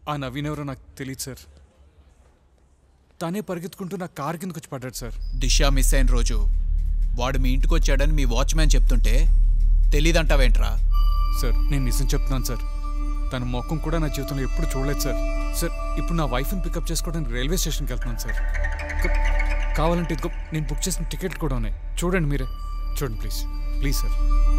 ఆ నవీన్ ఎవరో నాకు తెలియదు సార్ తనే పరిగెత్తుకుంటూ నా కార్ కిందకి వచ్చి పడ్డాడు సార్ దిశ మిస్ అయిన రోజు వాడు మీ ఇంటికి వచ్చాడని మీ వాచ్మ్యాన్ చెప్తుంటే తెలీదంటావేంట్రా సార్ నేను నిజం చెప్తున్నాను సార్ తన ముఖం కూడా నా జీవితంలో ఎప్పుడు చూడలేదు సార్ సార్ ఇప్పుడు నా వైఫ్ని పికప్ చేసుకోవడానికి రైల్వే స్టేషన్కి వెళ్తున్నాను సార్ క- కావాలంటే ఇదిగో నేను బుక్ చేసిన టికెట్ కూడా ఉన్నాయి చూడండి మీరే చూడండి ప్లీజ్ ప్లీజ్ సార్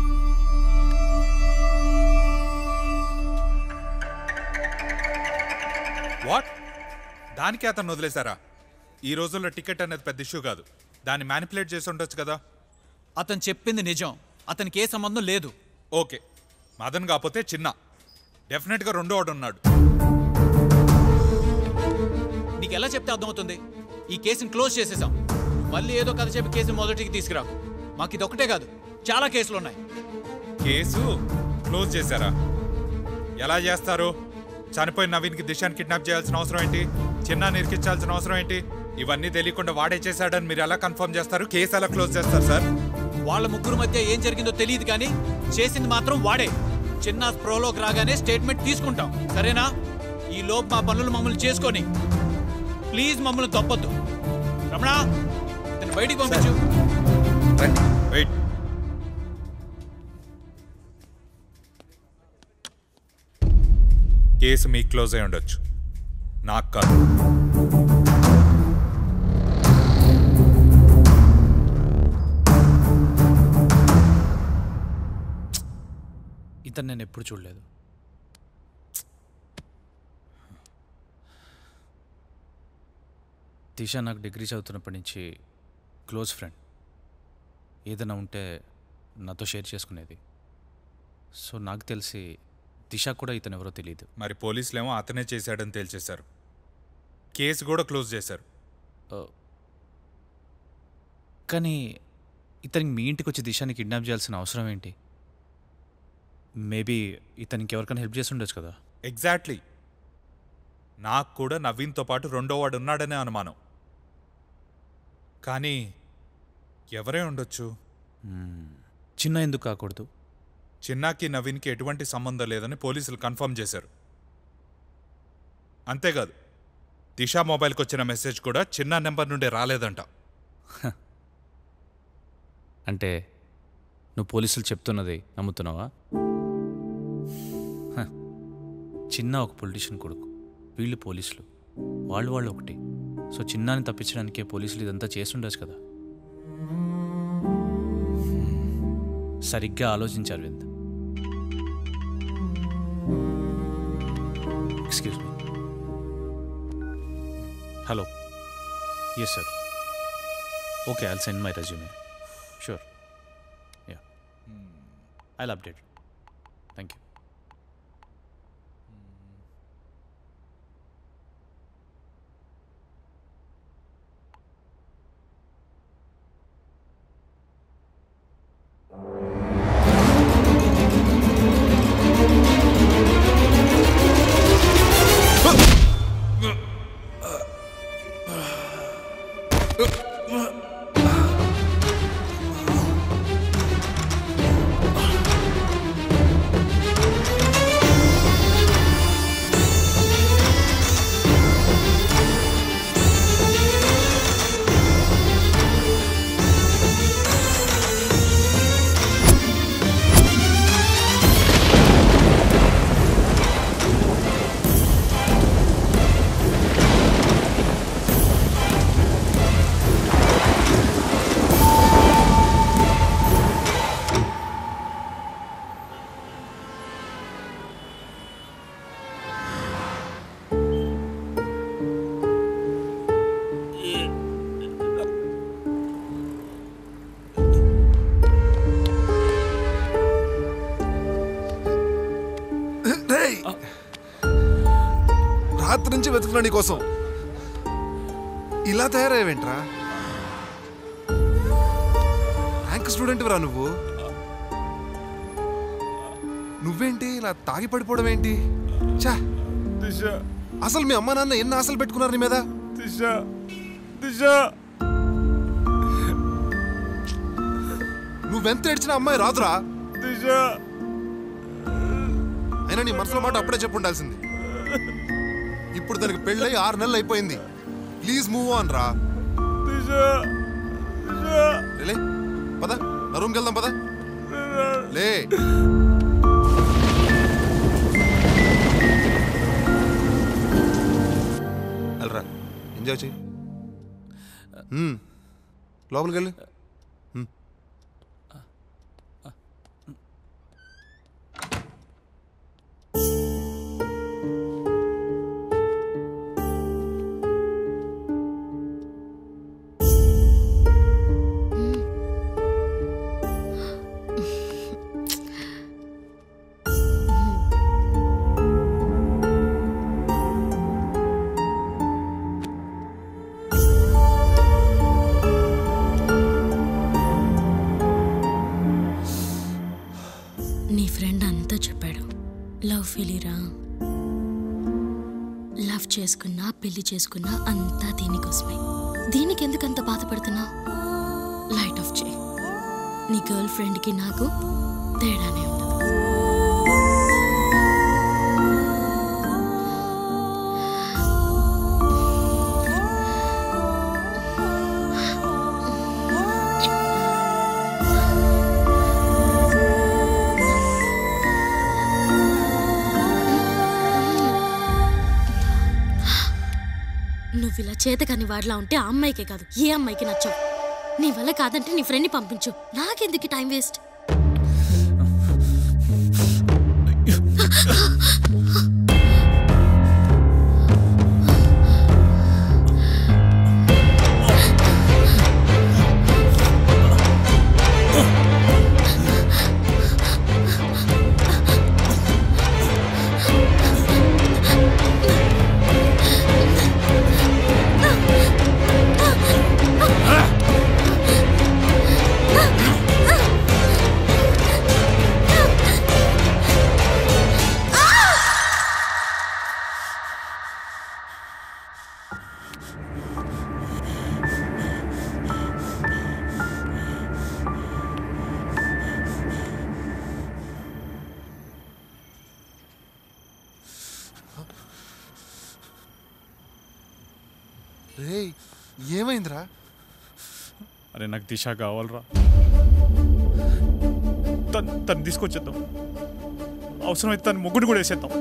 వాట్ దానికి అతను వదిలేశారా ఈ రోజుల్లో టికెట్ అనేది పెద్ద ఇష్యూ కాదు దాన్ని మ్యానిపులేట్ చేసి ఉండొచ్చు కదా అతను చెప్పింది నిజం అతనికి ఏ సంబంధం లేదు ఓకే మదన్ కాకపోతే చిన్న డెఫినెట్గా రెండో వాడు ఉన్నాడు నీకు ఎలా చెప్తే అర్థమవుతుంది ఈ కేసుని క్లోజ్ చేసేసాం మళ్ళీ ఏదో కథ చెప్పి కేసుని మొదటికి తీసుకురాకు మాకు ఇది ఒకటే కాదు చాలా కేసులు ఉన్నాయి కేసు క్లోజ్ చేశారా ఎలా చేస్తారు చనిపోయిన నవీన్కి దిశాన్ని కిడ్నాప్ చేయాల్సిన అవసరం ఏంటి చిన్న నిరికించాల్సిన అవసరం ఏంటి ఇవన్నీ తెలియకుండా వాడే చేశాడని మీరు ఎలా కన్ఫర్మ్ చేస్తారు కేసు ఎలా క్లోజ్ చేస్తారు సార్ వాళ్ళ ముగ్గురు మధ్య ఏం జరిగిందో తెలియదు కానీ చేసింది మాత్రం వాడే చిన్న స్ప్రోలోకి రాగానే స్టేట్మెంట్ తీసుకుంటాం సరేనా ఈ లోపు మా పనులు మమ్మల్ని చేసుకొని ప్లీజ్ మమ్మల్ని తప్పొద్దు రమణ ఇతను బయటికి పంపించు వెయిట్ కేసు మీకు క్లోజ్ అయి ఉండొచ్చు నాకు కాదు ఇతను నేను ఎప్పుడు చూడలేదు దిశ నాకు డిగ్రీ చదువుతున్నప్పటి నుంచి క్లోజ్ ఫ్రెండ్ ఏదైనా ఉంటే నాతో షేర్ చేసుకునేది సో నాకు తెలిసి దిశ కూడా ఇతను ఎవరో తెలియదు మరి పోలీసులేమో అతనే చేశాడని తేల్చేశారు కేసు కూడా క్లోజ్ చేశారు కానీ ఇతనికి మీ ఇంటికి వచ్చి దిశాని కిడ్నాప్ చేయాల్సిన అవసరం ఏంటి మేబీ ఇతనికి ఎవరికైనా హెల్ప్ చేసి ఉండొచ్చు కదా ఎగ్జాక్ట్లీ నాకు కూడా నవీన్తో పాటు రెండో వాడు ఉన్నాడనే అనుమానం కానీ ఎవరే ఉండొచ్చు చిన్న ఎందుకు కాకూడదు చిన్నాకి నవీన్కి ఎటువంటి సంబంధం లేదని పోలీసులు కన్ఫర్మ్ చేశారు అంతేకాదు దిశా మొబైల్కి వచ్చిన మెసేజ్ కూడా చిన్న నెంబర్ నుండి రాలేదంట అంటే నువ్వు పోలీసులు చెప్తున్నది నమ్ముతున్నావా హ. చిన్న ఒక పొలిటీషియన్ కొడుకు వీళ్ళు పోలీసులు వాళ్ళు వాళ్ళు ఒకటి సో చిన్నాని తప్పించడానికే పోలీసులు ఇదంతా చేస్తుండొచ్చు కదా సరిగ్గా ఆలోచించారు వింద్ excuse me hello yes sir okay I'll send my resume sure yeah I'll update thank you రేయ్! రాత్రి నుంచి వెతుకున్నా నీకోసం ఇలా తయారయ్యావేంట్రా ర్యాంక్ స్టూడెంట్ రా నువ్వు నువ్వేంటి ఇలా తాగి పడిపోవడం ఏంటి చా దిశ అసలు మీ అమ్మ నాన్న ఎన్ని ఆశలు పెట్టుకున్నారు నీ మీద దిశ దిశ నువ్వెంత ఏడ్చినా అమ్మాయి రాదురా దిశ అయినా నీ మనసులో మాట అప్పుడే చెప్పు ఉండాల్సింది ఇప్పుడు తనకి పెళ్ళై ఆరు నెలలు అయిపోయింది ప్లీజ్ మూవ్ ఆన్ రా దిశ దిశ లే పద నా రూమ్కి వెళ్దాం పద లే వెళ్ళరా ఎంజాయ్ చెయ్యి మ్మ్. లోపలికి వెళ్ళి మ్మ్. నీ ఫ్రెండ్ అంతా చెప్పాడు లవ్ ఫెయిలీరా లవ్ చేసుకున్నా పెళ్లి చేసుకున్నా అంతా దీనికోసమే దీనికి ఎందుకు అంత బాధపడుతున్నా లైట్ ఆఫ్ చే నీ గర్ల్ ఫ్రెండ్కి నాకు తేడానే ఉండదు నువ్వు ఇలా చేతకాని వాడిలా ఉంటే ఆ అమ్మాయికే కాదు ఏ అమ్మాయికి నచ్చవు నీ వల్ల కాదంటే నీ ఫ్రెండ్ని పంపించు నాకెందుకు టైం వేస్ట్ రే ఏమైందిరా అరే నాకు దిశ కావాలరా తను తను తీసుకొచ్చేద్దాం అవసరమైతే తను ముగ్గురు కూడా వేసేద్దాం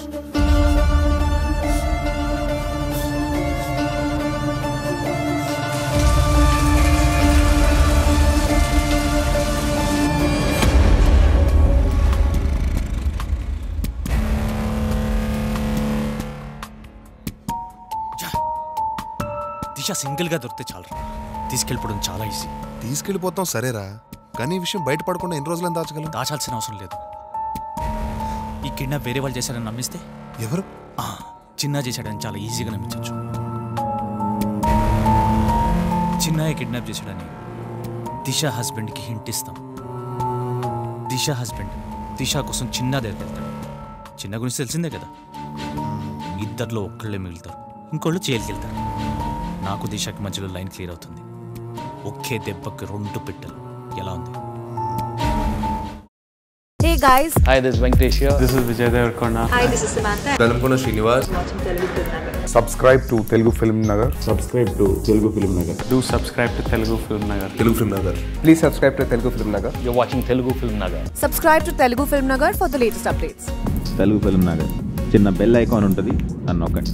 దిశ సింగిల్గా దొరికితే చాలరా తీసుకెళ్ళిపోవడం చాలా ఈజీ తీసుకెళ్ళిపోతాం సరేరా కానీ ఈ విషయం బయటపడకుండా ఎన్ని రోజులని దాచగలం దాచాల్సిన అవసరం లేదు ఈ కిడ్నాప్ వేరే వాళ్ళు చేశారని నమ్మిస్తే ఎవరు ఆ, చిన్న చేశాడని చాలా ఈజీగా నమ్మించవచ్చు చిన్నయ్య కిడ్నాప్ చేశాడని దిశ హస్బెండ్కి హింట్ ఇస్తాం దిశ హస్బెండ్ దిశ కోసం చిన్న దగ్గరికి వెళ్తాడు చిన్న గురించి తెలిసిందే కదా ఇద్దరిలో ఒక్కళ్ళే మిగులుతారు ఇంకోళ్ళు జైలుకి వెళ్తారు నాకు దిశకి మధ్యలో లైన్ క్లియర్ అవుతుంది ఒకే దెబ్బకి రెండు పెట్టెలు ఎలా ఉంది Hey guys, Hi, this is Venkatesh here. This is Vijay Devarkonda. hi, this is Samantha. Velankonda Srinivas subscribe to Telugu Film Nagar Subscribe to Telugu Film Nagar. Do subscribe to Telugu Film Nagar. Telugu Film Nagar please subscribe to Telugu Film Nagar You're watching Telugu Film Nagar. Subscribe to Telugu Film Nagar for the latest updates. Telugu Film Nagar చిన్న bell icon ఉంటుంది అని నొక్కండి